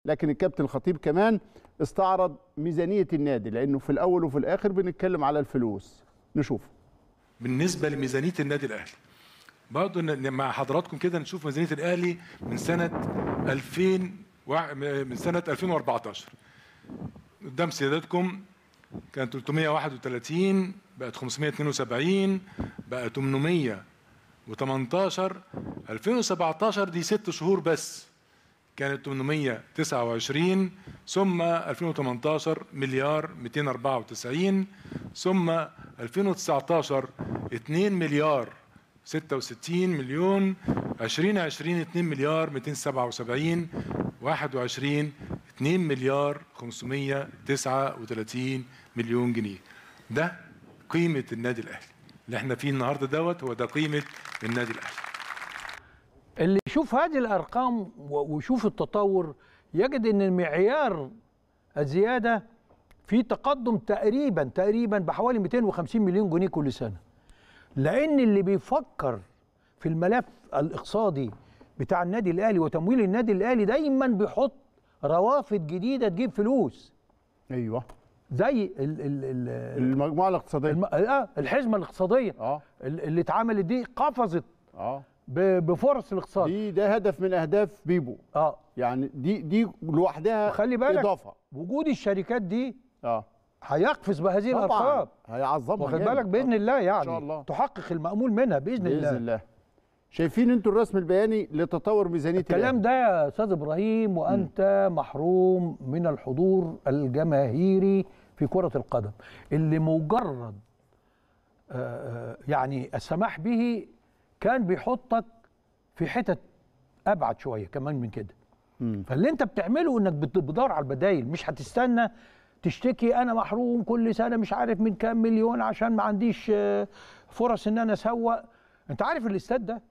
لكن الكابتن الخطيب كمان استعرض ميزانيه النادي لانه في الاول وفي الاخر بنتكلم على الفلوس نشوف بالنسبه لميزانيه النادي الاهلي برضه ن- مع حضراتكم كده نشوف ميزانيه الاهلي من سنه 2000 وع- من سنه 2014 قدام سيادتكم كان 331 بقت 572 بقى 818 2017 دي ست شهور بس كانت 829 ثم 2018 مليار 294 ثم 2019 2 مليار 66 مليون 2020 2 مليار 277 21 2 مليار 539 مليون جنيه ده قيمة النادي الأهلي اللي احنا فيه النهارده دوت هو ده قيمة النادي الأهلي اللي يشوف هذه الارقام و- ويشوف التطور يجد ان المعيار الزياده في تقدم تقريبا تقريبا بحوالي 250 مليون جنيه كل سنه لان اللي بيفكر في الملف الاقتصادي بتاع النادي الاهلي وتمويل النادي الاهلي دايما بيحط روافد جديده تجيب فلوس ايوه زي ال ال ال المجموعه الاقتصاديه الم... آه الحزمه الاقتصاديه اه ال- اللي اتعملت دي قفزت اه ب- بفرص الاقتصاد دي ده هدف من اهداف بيبو اه يعني دي دي لوحدها خلي بالك اضافه وجود الشركات دي اه هيقفز بهذه طبعا الارقام هيعظمها واخد جامد. بالك باذن الله يعني شاء الله. تحقق المامول منها باذن, باذن الله الله شايفين انتوا الرسم البياني لتطور ميزانيه الكلام ده يا استاذ ابراهيم وانت محروم من الحضور الجماهيري في كره القدم اللي مجرد آه، آه، يعني السماح به كان بيحطك في حتت ابعد شويه كمان من كده مم. فاللي انت بتعمله انك بت- بتدور على البدايل مش هتستنى تشتكي انا محروم كل سنه مش عارف من كام مليون عشان ما عنديش آه، فرص ان انا اسوق انت عارف الاستاد ده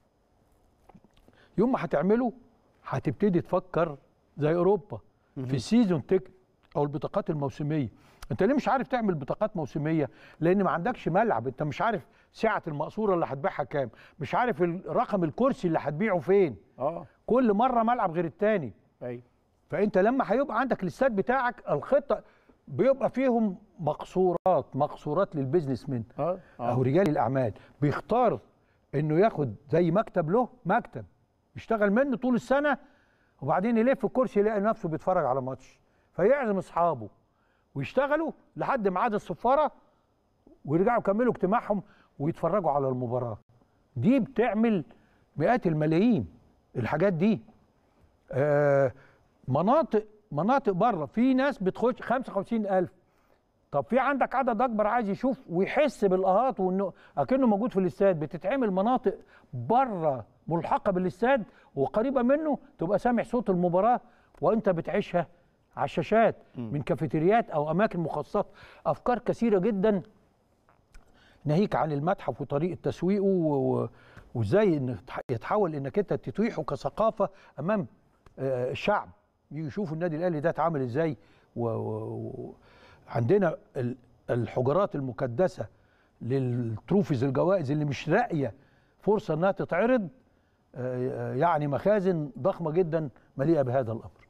يوم ما هتعمله هتبتدي تفكر زي اوروبا في السيزون تيكت او البطاقات الموسميه انت ليه مش عارف تعمل بطاقات موسميه لان ما عندكش ملعب انت مش عارف سعه المقصوره اللي هتبيعها كام مش عارف ال- رقم الكرسي اللي هتبيعه فين اه كل مره ملعب غير التاني ايوه فانت لما هيبقى عندك الاستاد بتاعك الخطه بيبقى فيهم مقصورات مقصورات للبيزنس مان اه او رجال الاعمال بيختار انه ياخد زي مكتب له مكتب يشتغل منه طول السنه وبعدين يلف الكرسي يلاقي نفسه بيتفرج على ماتش فيعزم اصحابه ويشتغلوا لحد ميعاد الصفاره ويرجعوا يكملوا اجتماعهم ويتفرجوا على المباراه دي بتعمل مئات الملايين الحاجات دي آه مناطق مناطق بره في ناس بتخش 55000 طب في عندك عدد اكبر عايز يشوف ويحس بالاهات وانه اكنه موجود في الاستاد بتتعمل مناطق بره ملحقه بالاستاد وقريبه منه تبقى سامع صوت المباراه وانت بتعيشها على الشاشات من كافيتريات او اماكن مخصصه افكار كثيره جدا ناهيك عن المتحف وطريقه تسويقه و- و- وازاي انه يتح- يتحول انك انت تتيحه كثقافه امام آه، الشعب يجوا يشوفوا النادي الاهلي ده اتعامل ازاي و- و- و- عندنا ال- الحجرات المكدسه للتروفيز الجوائز اللي مش لاقيه فرصه انها تتعرض آه، آه، يعني مخازن ضخمه جدا مليئه بهذا الامر